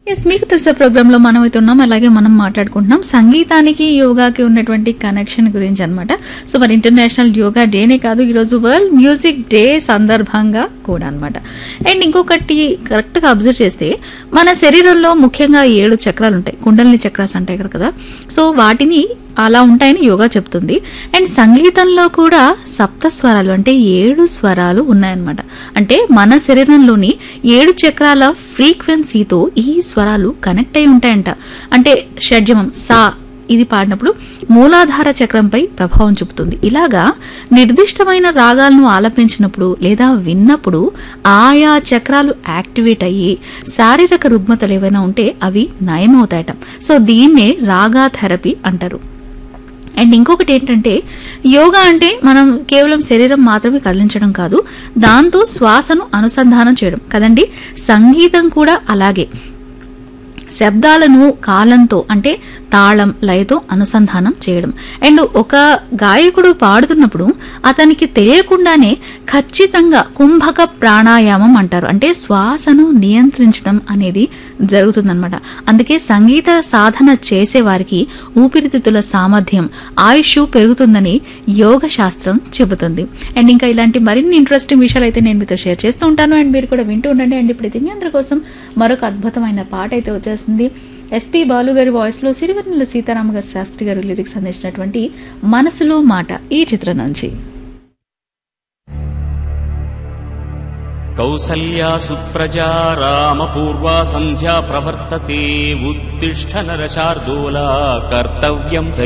yes మీకు తెలిసే programme లో మనం అయితే ఉన్నాం అలాగే మనం మాట్లాడుకుంటున్నాం సంగీతానికి యోగాకి ఉన్నటువంటి కనెక్షన్ గురించి అన్నమాట సో మరి ఇంటర్నేషనల్ యోగా డేనే కాదు ఈరోజు వరల్డ్ మ్యూజిక్ డే సందర్భంగా కూడా అన్నమాట అండ్ ఇంకొకటి కరెక్ట్ గా అబ్జర్వ్ చేస్తే మన శరీరంలో ముఖ్యంగా ఏడు చక్రాలు ఉంటాయి కుండలిని చక్రాస్ అంటాయి కదా సో వాటిని అలా ఉంటాయని యోగా చెప్తుంది అండ్ సంగీతంలో కూడా సప్త స్వరాలు అంటే ఏడు స్వరాలు ఉన్నాయన్నమాట అంటే మన శరీరంలోని ఏడు చక్రాల ఫ్రీక్వెన్సీతో ఈ స్వరాలు కనెక్ట్ అయి ఉంటాయంట అంటే షడ్జమం సా ఇది పాడినప్పుడు మూలాధార చక్రంపై ప్రభావం చూపుతుంది ఇలాగా నిర్దిష్టమైన రాగాలను ఆలపించినప్పుడు లేదా విన్నప్పుడు ఆయా చక్రాలు యాక్టివేట్ అయ్యి శారీరక రుగ్మతలు ఏవైనా ఉంటే అవి నయమవుతాయట సో దీన్నే రాగా థెరపీ అంటారు అండ్ ఇంకొకటి ఏంటంటే యోగా అంటే మనం కేవలం శరీరం మాత్రమే కదిలించడం కాదు దాంతో శ్వాసను అనుసంధానం చేయడం కదండి సంగీతం కూడా అలాగే శబ్దాలను కాలంతో అంటే తాళం లయతో అనుసంధానం చేయడం అండ్ ఒక గాయకుడు పాడుతున్నప్పుడు అతనికి తెలియకుండానే ఖచ్చితంగా కుంభక ప్రాణాయామం అంటారు అంటే శ్వాసను నియంత్రించడం అనేది జరుగుతుందన్నమాట అందుకే సంగీత సాధన చేసే వారికి ఊపిరితిత్తుల సామర్థ్యం ఆయుష్ పెరుగుతుందని యోగ శాస్త్రం చెబుతుంది అండ్ ఇంకా ఇలాంటి మరిన్ని ఇంట్రెస్టింగ్ విషయాలు అయితే నేను మీతో షేర్ చేస్తూ ఉంటాను అండ్ మీరు కూడా వింటూ ఉండండి అండ్ ఇప్పుడు మీ అందరి కోసం మరొక అద్భుతమైన పాట అయితే వచ్చేస్తుంది ఎస్పి బాలు గారి వాయిస్ లో సిరివెన్నెల సీతారామ గారి శాస్త్రి గారు లిరిక్స్ అందించినటువంటి మనసులో మాట ఈ చిత్రం నుంచి కౌసల్యా సుప్రజా రామపూర్వా సంధ్యా ప్రవర్తతే ఉత్తిష్ట నరశార్దూలా కర్తవ్యం దై